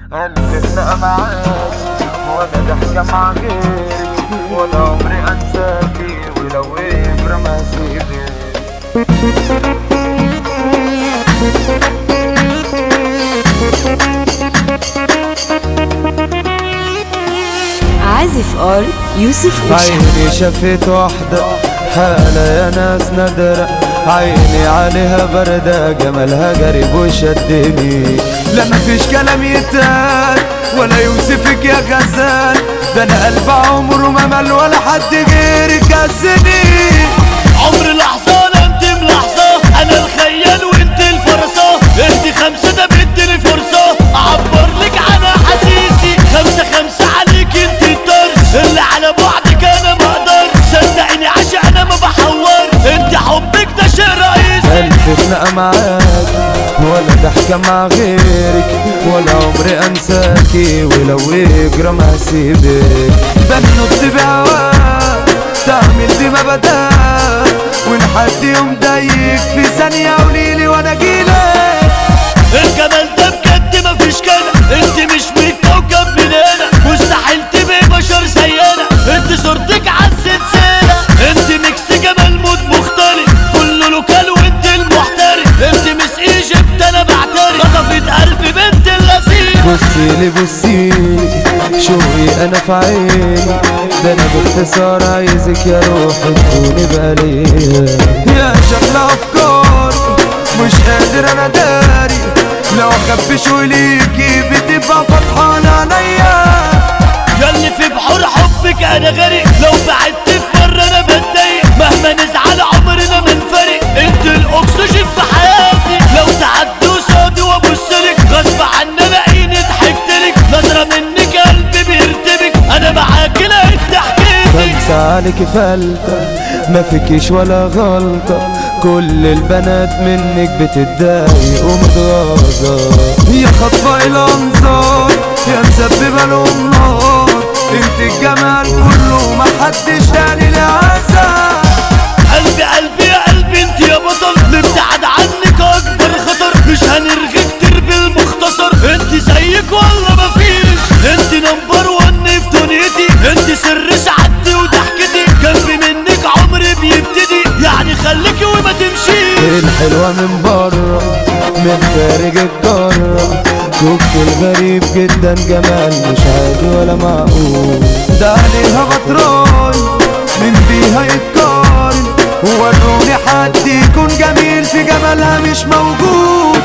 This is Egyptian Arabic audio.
ألف خناقة معاك ولا ضحكة مع غيرك ولا عمري أنساكي ولو يجرى ما سيبك عازف ار يوسف اوشا عيني شفت وحدة حالة يا ناس نادرة عيني عليها بردة جمالها قريب وشدني لا مفيش كلام يتقال ولا يوصفك يا غزال ده انا قلب عمره ما مل ولا حد غيرك كسني عمر لحظة انا انت ملاحظة انا الخيال وانت الفرصة انت خمسة ده بدي فرصة اعبر لك عن احاسيسي خمسة خمسة عليك انت الطرش اللي على بعدك انا ما اقدر صدقيني عشان انا ما بحور انت حبك ده شيء رئيسي ألف خناقة معاك ولا ضحكة مع غيرك ولا عمري أنساكي ولو يجرى ما هسيبك بنط بهواك تعمل دي ما بداك وإن حد يوم ضايق في ثانية قوليلي وأنا أجيلك الجمال ده بجد مفيش كده انت مش من كوكب من هنا مستحيل تبقي بشر زينا انت صورتك عالسلسلة انت ميكس جمال مود مختلف كله لوكال وانت المحترف انت مس ايجيبت انا بعترف خطفت قلبي بنت اللذيذ بصيلي بصيلي شوقي أنا في عيني ده أنا باختصار عايزك يا روحي تكوني بقليل يا شغل أفكار مش قادر أنا داري لو أخبي شوقي بتبقى فرحانة عينيا ياللي في بحور حبك انا غريق لو بعدت في مرة انا بتضايق مهما نزعل عمرنا ما نفرق انت الاكسجين في حياتي لو تعدي قصادي وابصلك غصب عني الاقيني ضحكتلك نظرة منك قلبي بيرتبك انا معاك لقيت حكيتك خمسة عليكي فلتة ما فيكيش ولا غلطة كل البنات منك بتتضايق ومتغاظة يا خطفة الأنظار يا مسببة لهم نار انت الجمال كله ما حدش تاني لعزة قلبي قلبي يا قلبي انت يا بطل نبتعد عنك اكبر خطر مش هنرغي كتير بالمختصر انت زيك ولا مفيش انت نمبر ون في دنيتي انت سر سعادتي وضحكتي جنبي منك عمري بيبتدي يعني خليكي وما تمشيش الحلوة من بره من خارج القارة كوكتيل غريب جدا جمال مش عادي ولا معقول ده عليها غطراي من بيها يتقارن وروني حد يكون جميل في جمالها مش موجود